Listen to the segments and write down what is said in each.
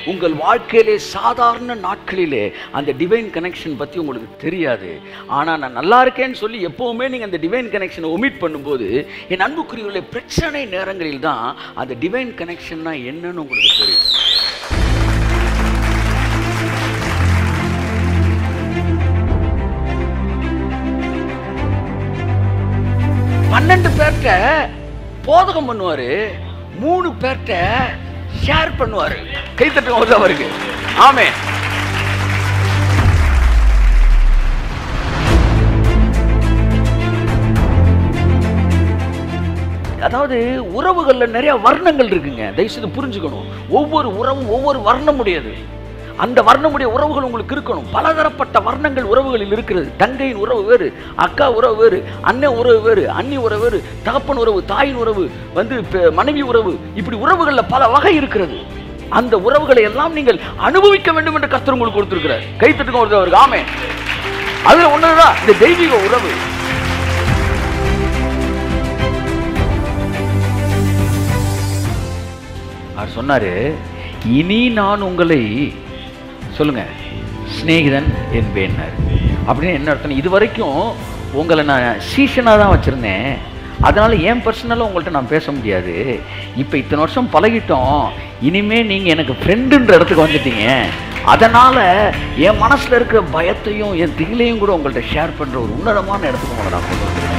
உங்கள் வாழ்க்கையிலே சாதாரண நாட்களிலே அந்த டிவைன் கனெக்ஷன் பற்றி உங்களுக்கு தெரியாது ஆனால் நான் நல்லா இருக்கேன்னு சொல்லி எப்போவுமே நீங்கள் அந்த டிவைன் கனெக்ஷனை ஒமிட் பண்ணும்போது என் அன்புக்குரியவர்களே பிரச்சனை நேரங்களில் தான் அந்த டிவைன் கனெக்ஷன்னா என்னன்னு உங்களுக்கு தெரியும் பன்னெண்டு பேர்கிட்ட போதகம் பண்ணுவாரு மூணு பேர்கிட்ட ஷேர் பண்ணுவாரு கைத்தட்டு வருது அவருக்கு ஆமே அதாவது உறவுகள்ல நிறைய வர்ணங்கள் இருக்குங்க தயவுசெய்து புரிஞ்சுக்கணும் ஒவ்வொரு உறவும் ஒவ்வொரு வர்ணம் உடையது அந்த வர்ணமுடைய உறவுகள் உங்களுக்கு இருக்கணும் பலதரப்பட்ட வர்ணங்கள் உறவுகளில் இருக்கிறது தங்கையின் உறவு வேறு அக்கா உறவு வேறு அண்ணன் உறவு வேறு அண்ணி உறவு வேறு தகப்பன் உறவு தாயின் உறவு வந்து பெ- மனைவி உறவு இப்படி உறவுகள்ல பல வகை இருக்கிறது அந்த உறவுகளை எல்லாம் நீங்கள் அனுபவிக்க வேண்டும் என்று கர்த்தர் உங்களுக்கு கொடுத்திருக்கிறார் கை தட்டுங்க ஒரு அவருக்கு ஆமே அதுல ஒண்ணுதான் இந்த தெய்வீக உறவு அவர் சொன்னாரு இனி நான் உங்களை சொல்லுங்க சிநேகிதன் என்பேன்னாரு அப்படின்னு என்ன அர்த்தம் இது வரைக்கும் உங்களை நான் சீசனாக தான் வச்சுருந்தேன் அதனால ஏன் பர்சனலாக உங்கள்கிட்ட நான் பேச முடியாது இப்போ இத்தனை வருஷம் பழகிட்டோம் இனிமே நீங்கள் எனக்கு ஃப்ரெண்டுன்ற இடத்துக்கு வந்துட்டீங்க அதனால் என் மனசில் இருக்கிற பயத்தையும் என் திகிலையும் கூட உங்கள்கிட்ட ஷேர் பண்ணுற ஒரு உன்னதமான இடத்துக்கு உங்களை நான் கொண்டு வந்திருக்கேன்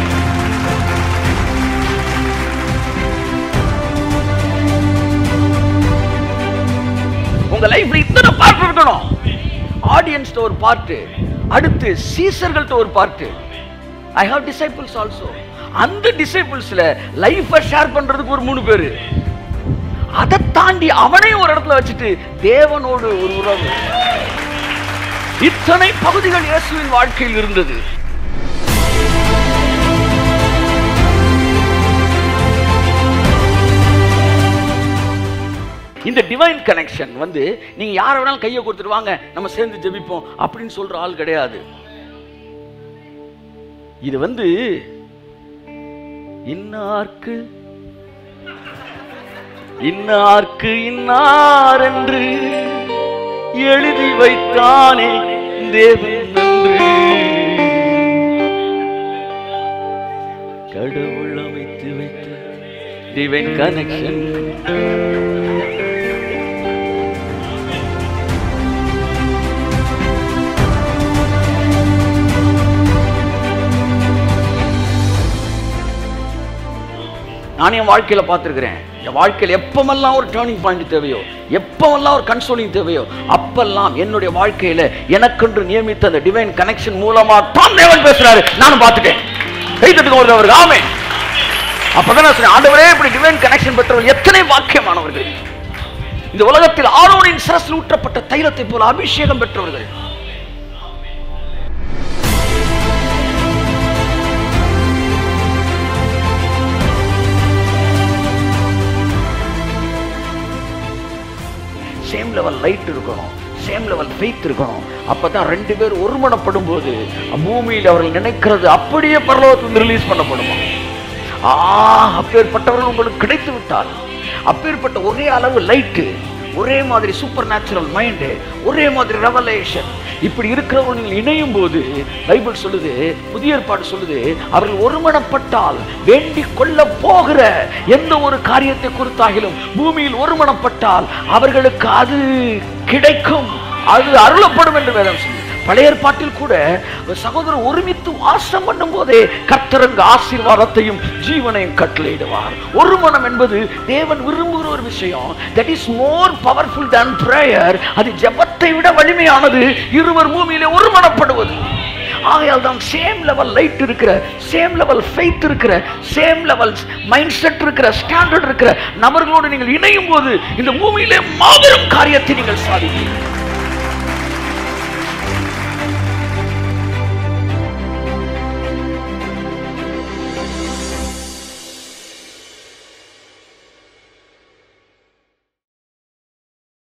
உங்க லைஃப்ல இத்தனை பார்ட் இருக்கணும் ஆடியன்ஸ்ட ஒரு பார்ட் அடுத்து சீசர்கள்ட்ட ஒரு part I have disciples also அந்த டிசைபிள்ஸ்ல லைஃபை ஷேர் பண்றதுக்கு ஒரு மூணு பேரு அதை தாண்டி அவனையும் ஒரு இடத்துல வச்சுட்டு தேவனோடு ஒரு உறவு இத்தனை பகுதிகள் இயேசுவின் வாழ்க்கையில் இருந்தது இந்த டிவைன் கனெக்ஷன் வந்து நீங்க யாரை வேணாலும் கையை கொடுத்துட்டு வாங்க நம்ம சேர்ந்து ஜெபிப்போம் அப்படின்னு சொல்ற ஆள் கிடையாது இது வந்து இன்னார்க்கு இன்னார்க்கு இன்னார் என்று எழுதி வைத்தானே தேவன் என்று கடவுள் அமைத்து வைத்த டிவைன் கனெக்ஷன் நான் என் வாழ்க்கையில பார்த்துருக்கிறேன் என் வாழ்க்கையில் எப்பமெல்லாம் ஒரு டேர்னிங் பாயிண்ட் தேவையோ எப்பமெல்லாம் ஒரு கன்சோலிங் தேவையோ அப்பெல்லாம் என்னுடைய வாழ்க்கையில எனக்கென்று நியமித்த அந்த டிவைன் கனெக்ஷன் மூலமா தான் தேவன் பேசுறாரு நானும் பார்த்துட்டேன் கைத்தட்டுக்கு ஒரு அவருக்கு ஆமே அப்பதான் நான் சொன்னேன் ஆண்டவரே இப்படி டிவைன் கனெக்ஷன் பெற்றவர்கள் எத்தனை பாக்கியமானவர்கள் இந்த உலகத்தில் ஆரோனின் சிரசில் ஊற்றப்பட்ட தைலத்தை போல அபிஷேகம் பெற்றவர்கள் சேம் லெவல் லைட் இருக்கணும் சேம் லெவல் ஃபெய்த் இருக்கணும் அப்பதான் ரெண்டு பேர் ஒருமனப்படும் போது பூமியில் அவர்கள் நினைக்கிறது அப்படியே பரலோகத்தில் ரிலீஸ் பண்ணப்படுமா ஆ அப்பேற்பட்டவர்கள் உங்களுக்கு கிடைத்து விட்டால் அப்பேற்பட்ட ஒரே அளவு லைட்டு ஒரே மாதிரி சூப்பர் நேச்சுரல் மைண்டு ஒரே மாதிரி ரெவலேஷன் இப்படி இருக்கிறவர்கள் நீங்கள் இணையும் போது பைபிள் சொல்லுது புதிய ஏற்பாடு சொல்லுது அவர்கள் ஒருமனப்பட்டால் வேண்டிக் கொள்ள போகிற எந்த ஒரு காரியத்தை குறித்தாகிலும் பூமியில் ஒருமனப்பட்டால் அவர்களுக்கு அது கிடைக்கும் அது அருளப்படும் என்று வேதம் சொல்லுது பழைய ஏற்பாட்டில் கூட ஒரு சகோதரர் ஒருமித்து வாசம் பண்ணும் போதே கர்த்தரங்க ஆசீர்வாதத்தையும் ஜீவனையும் கட்டளையிடுவார் ஒரு மனம் என்பது தேவன் விரும்புகிற ஒரு விஷயம் that is more powerful than prayer அது ஜெபத்தை விட வலிமையானது இருவர் பூமியிலே ஒருமனப்படுவது ஆகையால் தான் சேம் லெவல் லைட் இருக்கிற சேம் லெவல் ஃபெய்த் இருக்கிற சேம் லெவல் மைண்ட் செட் இருக்கிற ஸ்டாண்டர்ட் இருக்கிற நபர்களோடு நீங்கள் இணையும் போது இந்த பூமியிலே மாபெரும் காரியத்தை நீங்கள் சாதிப்பீர்கள்